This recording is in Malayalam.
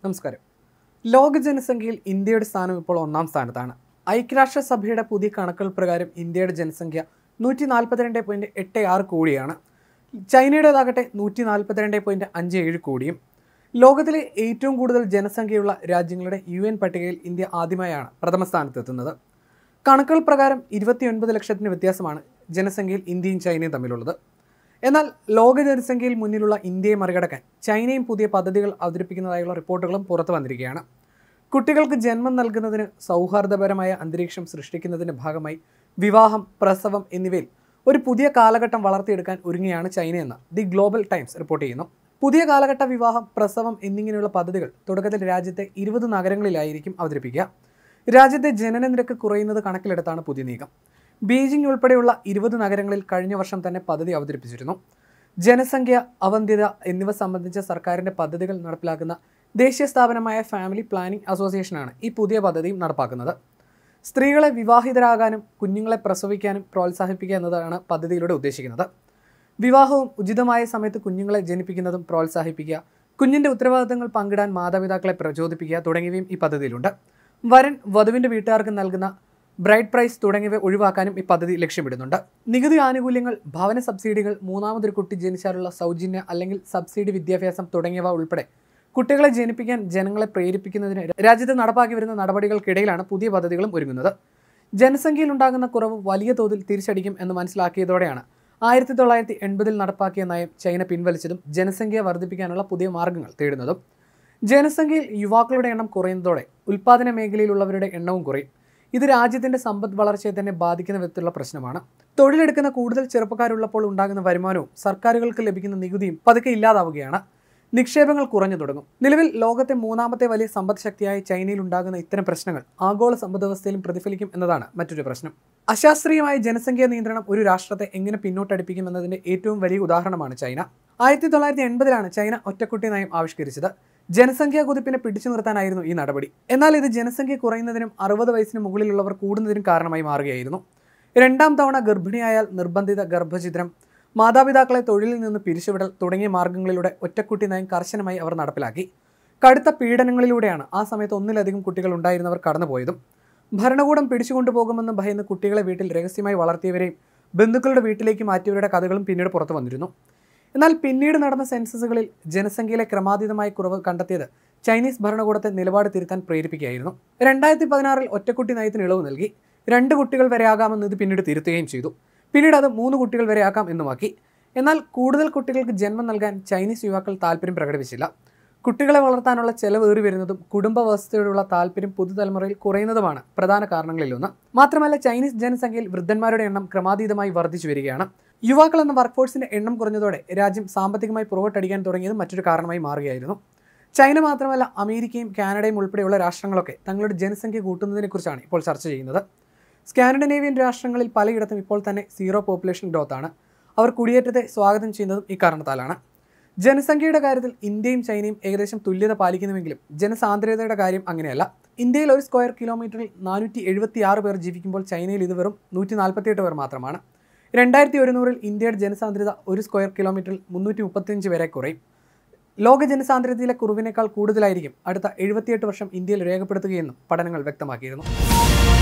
നമസ്കാരം ലോക ജനസംഖ്യയിൽ ഇന്ത്യയുടെ സ്ഥാനം ഇപ്പോൾ ഒന്നാം സ്ഥാനത്താണ് ഐക്യരാഷ്ട്രസഭയുടെ പുതിയ കണക്കുകൾ പ്രകാരം ഇന്ത്യയുടെ ജനസംഖ്യ നൂറ്റി നാൽപ്പത്തിരണ്ട് പോയിന്റ് എട്ട് ആറ് കോടിയാണ് ചൈനയുടേതാകട്ടെ നൂറ്റി നാൽപ്പത്തിരണ്ട് പോയിന്റ് അഞ്ച് ഏഴ് കോടിയും ലോകത്തിലെ ഏറ്റവും കൂടുതൽ ജനസംഖ്യയുള്ള രാജ്യങ്ങളുടെ യു എൻ പട്ടികയിൽ ഇന്ത്യ ആദ്യമായാണ് പ്രഥമ സ്ഥാനത്തെത്തുന്നത് കണക്കുകൾ പ്രകാരം ഇരുപത്തിയൊൻപത് ലക്ഷത്തിന് വ്യത്യാസമാണ് ജനസംഖ്യയിൽ ഇന്ത്യയും ചൈനയും തമ്മിലുള്ളത് എന്നാൽ ലോക ജനസംഖ്യയിൽ മുന്നിലുള്ള ഇന്ത്യയെ മറികടക്കാൻ ചൈനയും പുതിയ പദ്ധതികൾ അവതരിപ്പിക്കുന്നതായുള്ള റിപ്പോർട്ടുകളും പുറത്തു വന്നിരിക്കുകയാണ് കുട്ടികൾക്ക് ജന്മം നൽകുന്നതിന് സൗഹാർദ്ദപരമായ അന്തരീക്ഷം സൃഷ്ടിക്കുന്നതിന്റെ ഭാഗമായി വിവാഹം പ്രസവം എന്നിവയിൽ ഒരു പുതിയ കാലഘട്ടം വളർത്തിയെടുക്കാൻ ഒരുങ്ങിയാണ് ചൈനയെന്ന് ദി ഗ്ലോബൽ ടൈംസ് റിപ്പോർട്ട് ചെയ്യുന്നു പുതിയ കാലഘട്ട വിവാഹം പ്രസവം എന്നിങ്ങനെയുള്ള പദ്ധതികൾ തുടക്കത്തിൽ രാജ്യത്തെ ഇരുപത് നഗരങ്ങളിലായിരിക്കും അവതരിപ്പിക്കുക രാജ്യത്തെ ജനന നിരക്ക് കുറയുന്നത് കണക്കിലെടുത്താണ് പുതിയ നീക്കം ബീജിംഗ് ഉൾപ്പെടെയുള്ള ഇരുപത് നഗരങ്ങളിൽ കഴിഞ്ഞ വർഷം തന്നെ പദ്ധതി അവതരിപ്പിച്ചിരുന്നു ജനസംഖ്യ അവന്ധ്യത എന്നിവ സംബന്ധിച്ച സർക്കാരിന്റെ പദ്ധതികൾ നടപ്പിലാക്കുന്ന ദേശീയ സ്ഥാപനമായ ഫാമിലി പ്ലാനിംഗ് അസോസിയേഷനാണ് ഈ പുതിയ പദ്ധതിയും നടപ്പാക്കുന്നത് സ്ത്രീകളെ വിവാഹിതരാകാനും കുഞ്ഞുങ്ങളെ പ്രസവിക്കാനും പ്രോത്സാഹിപ്പിക്കുക എന്നതാണ് പദ്ധതിയിലൂടെ ഉദ്ദേശിക്കുന്നത് വിവാഹവും ഉചിതമായ സമയത്ത് കുഞ്ഞുങ്ങളെ ജനിപ്പിക്കുന്നതും പ്രോത്സാഹിപ്പിക്കുക കുഞ്ഞിന്റെ ഉത്തരവാദിത്തങ്ങൾ പങ്കിടാൻ മാതാപിതാക്കളെ പ്രചോദിപ്പിക്കുക തുടങ്ങിയവയും ഈ പദ്ധതിയിലുണ്ട് വരൻ വധുവിന്റെ വീട്ടുകാർക്ക് നൽകുന്ന ബ്രൈഡ് പ്രൈസ് തുടങ്ങിയവ ഒഴിവാക്കാനും ഈ പദ്ധതി ലക്ഷ്യമിടുന്നുണ്ട് നികുതി ആനുകൂല്യങ്ങൾ ഭവന സബ്സിഡികൾ മൂന്നാമതൊരു കുട്ടി ജനിച്ചാലുള്ള സൗജന്യ അല്ലെങ്കിൽ സബ്സിഡി വിദ്യാഭ്യാസം തുടങ്ങിയവ ഉൾപ്പെടെ കുട്ടികളെ ജനിപ്പിക്കാൻ ജനങ്ങളെ പ്രേരിപ്പിക്കുന്നതിന് രാജ്യത്ത് നടപ്പാക്കി വരുന്ന നടപടികൾക്കിടയിലാണ് പുതിയ പദ്ധതികളും ഒരുങ്ങുന്നത് ജനസംഖ്യയിൽ ഉണ്ടാകുന്ന കുറവ് വലിയ തോതിൽ തിരിച്ചടിക്കും എന്ന് മനസ്സിലാക്കിയതോടെയാണ് ആയിരത്തി തൊള്ളായിരത്തി എൺപതിൽ നടപ്പാക്കിയ നയം ചൈന പിൻവലിച്ചതും ജനസംഖ്യ വർദ്ധിപ്പിക്കാനുള്ള പുതിയ മാർഗങ്ങൾ തേടുന്നതും ജനസംഖ്യയിൽ യുവാക്കളുടെ എണ്ണം കുറയുന്നതോടെ ഉൽപ്പാദന മേഖലയിലുള്ളവരുടെ എണ്ണവും കുറയും ഇത് രാജ്യത്തിന്റെ സമ്പദ് വളർച്ചയെ തന്നെ ബാധിക്കുന്ന വിധത്തിലുള്ള പ്രശ്നമാണ് തൊഴിലെടുക്കുന്ന കൂടുതൽ ചെറുപ്പക്കാരുള്ളപ്പോൾ ഉണ്ടാകുന്ന വരുമാനവും സർക്കാരുകൾക്ക് ലഭിക്കുന്ന നികുതിയും പതുക്കെ ഇല്ലാതാവുകയാണ് നിക്ഷേപങ്ങൾ കുറഞ്ഞു തുടങ്ങും നിലവിൽ ലോകത്തെ മൂന്നാമത്തെ വലിയ സമ്പദ് ശക്തിയായ ചൈനയിൽ ഉണ്ടാകുന്ന ഇത്തരം പ്രശ്നങ്ങൾ ആഗോള സമ്പദ് വ്യവസ്ഥയിലും പ്രതിഫലിക്കും എന്നതാണ് മറ്റൊരു പ്രശ്നം അശാസ്ത്രീയമായ ജനസംഖ്യാ നിയന്ത്രണം ഒരു രാഷ്ട്രത്തെ എങ്ങനെ പിന്നോട്ടടിപ്പിക്കും എന്നതിന്റെ ഏറ്റവും വലിയ ഉദാഹരണമാണ് ചൈന ആയിരത്തി തൊള്ളായിരത്തി എൺപതിലാണ് ചൈന ഒറ്റക്കുട്ടി നയം ആവിഷ്കരിച്ചത് ജനസംഖ്യാ കുതിപ്പിനെ പിടിച്ചു നിർത്താനായിരുന്നു ഈ നടപടി എന്നാൽ ഇത് ജനസംഖ്യ കുറയുന്നതിനും അറുപത് വയസ്സിന് മുകളിലുള്ളവർ കൂടുന്നതിനും കാരണമായി മാറുകയായിരുന്നു രണ്ടാം തവണ ഗർഭിണിയായാൽ നിർബന്ധിത ഗർഭഛിദ്രം മാതാപിതാക്കളെ തൊഴിലിൽ നിന്ന് പിരിച്ചുവിടൽ തുടങ്ങിയ മാർഗങ്ങളിലൂടെ ഒറ്റക്കുട്ടി നയം കർശനമായി അവർ നടപ്പിലാക്കി കടുത്ത പീഡനങ്ങളിലൂടെയാണ് ആ സമയത്ത് ഒന്നിലധികം കുട്ടികൾ ഉണ്ടായിരുന്നവർ കടന്നുപോയതും ഭരണകൂടം പിടിച്ചുകൊണ്ടുപോകുമെന്ന് ഭയന്ന് കുട്ടികളെ വീട്ടിൽ രഹസ്യമായി വളർത്തിയവരെയും ബന്ധുക്കളുടെ വീട്ടിലേക്ക് മാറ്റിയവരുടെ കഥകളും പിന്നീട് പുറത്തു വന്നിരുന്നു എന്നാൽ പിന്നീട് നടന്ന സെൻസസുകളിൽ ജനസംഖ്യയിലെ ക്രമാതീതമായ കുറവ് കണ്ടെത്തിയത് ചൈനീസ് ഭരണകൂടത്തെ നിലപാട് തിരുത്താൻ പ്രേരിപ്പിക്കുകയായിരുന്നു രണ്ടായിരത്തി പതിനാറിൽ ഒറ്റക്കുട്ടി നയത്തിന് ഇളവ് നൽകി രണ്ട് കുട്ടികൾ വരെ ആകാമെന്ന് ഇത് പിന്നീട് തിരുത്തുകയും ചെയ്തു പിന്നീട് അത് മൂന്ന് കുട്ടികൾ വരെ ആക്കാം എന്നുമാക്കി എന്നാൽ കൂടുതൽ കുട്ടികൾക്ക് ജന്മം നൽകാൻ ചൈനീസ് യുവാക്കൾ താല്പര്യം പ്രകടിപ്പിച്ചില്ല കുട്ടികളെ വളർത്താനുള്ള ചെലവ് ഏറി വരുന്നതും കുടുംബ വ്യവസ്ഥയോടുള്ള താല്പര്യം പുതുതലമുറയിൽ കുറയുന്നതുമാണ് പ്രധാന കാരണങ്ങളിലൊന്ന് മാത്രമല്ല ചൈനീസ് ജനസംഖ്യയിൽ വൃദ്ധന്മാരുടെ എണ്ണം ക്രമാതീതമായി വർദ്ധിച്ചു വരികയാണ് യുവാക്കൾ എന്ന വർക്ക് ഫോഴ്സിന്റെ എണ്ണം കുറഞ്ഞതോടെ രാജ്യം സാമ്പത്തികമായി പുറകോട്ടടിക്കാൻ തുടങ്ങിയത് മറ്റൊരു കാരണമായി മാറുകയായിരുന്നു ചൈന മാത്രമല്ല അമേരിക്കയും കാനഡയും ഉൾപ്പെടെയുള്ള രാഷ്ട്രങ്ങളൊക്കെ തങ്ങളുടെ ജനസംഖ്യ കൂട്ടുന്നതിനെക്കുറിച്ചാണ് ഇപ്പോൾ ചർച്ച ചെയ്യുന്നത് സ്കാൻഡിനേവിയൻ രാഷ്ട്രങ്ങളിൽ പലയിടത്തും ഇപ്പോൾ തന്നെ സീറോ പോപ്പുലേഷൻ ഗ്രോത്ത് ആണ് അവർ കുടിയേറ്റത്തെ സ്വാഗതം ചെയ്യുന്നതും ഇക്കാരണത്താലാണ് ജനസംഖ്യയുടെ കാര്യത്തിൽ ഇന്ത്യയും ചൈനയും ഏകദേശം തുല്യത പാലിക്കുന്നുവെങ്കിലും ജനസാന്ദ്രതയുടെ കാര്യം അങ്ങനെയല്ല ഇന്ത്യയിൽ ഒരു സ്ക്വയർ കിലോമീറ്ററിൽ നാനൂറ്റി എഴുപത്തി ആറ് പേർ ജീവിക്കുമ്പോൾ ചൈനയിൽ ഇത് വെറും നൂറ്റി നാൽപ്പത്തിയെട്ട് പേർ മാത്രമാണ് രണ്ടായിരത്തി ഒരുന്നൂറിൽ ഇന്ത്യയുടെ ജനസാന്ദ്രത ഒരു സ്ക്വയർ കിലോമീറ്ററിൽ മുന്നൂറ്റി മുപ്പത്തിയഞ്ച് വരെ കുറയും ലോക ജനസാന്ദ്രതയിലെ കുറവിനേക്കാൾ കൂടുതലായിരിക്കും അടുത്ത എഴുപത്തിയെട്ട് വർഷം ഇന്ത്യയിൽ രേഖപ്പെടുത്തുകയെന്നും പഠനങ്ങൾ വ്യക്തമാക്കിയിരുന്നു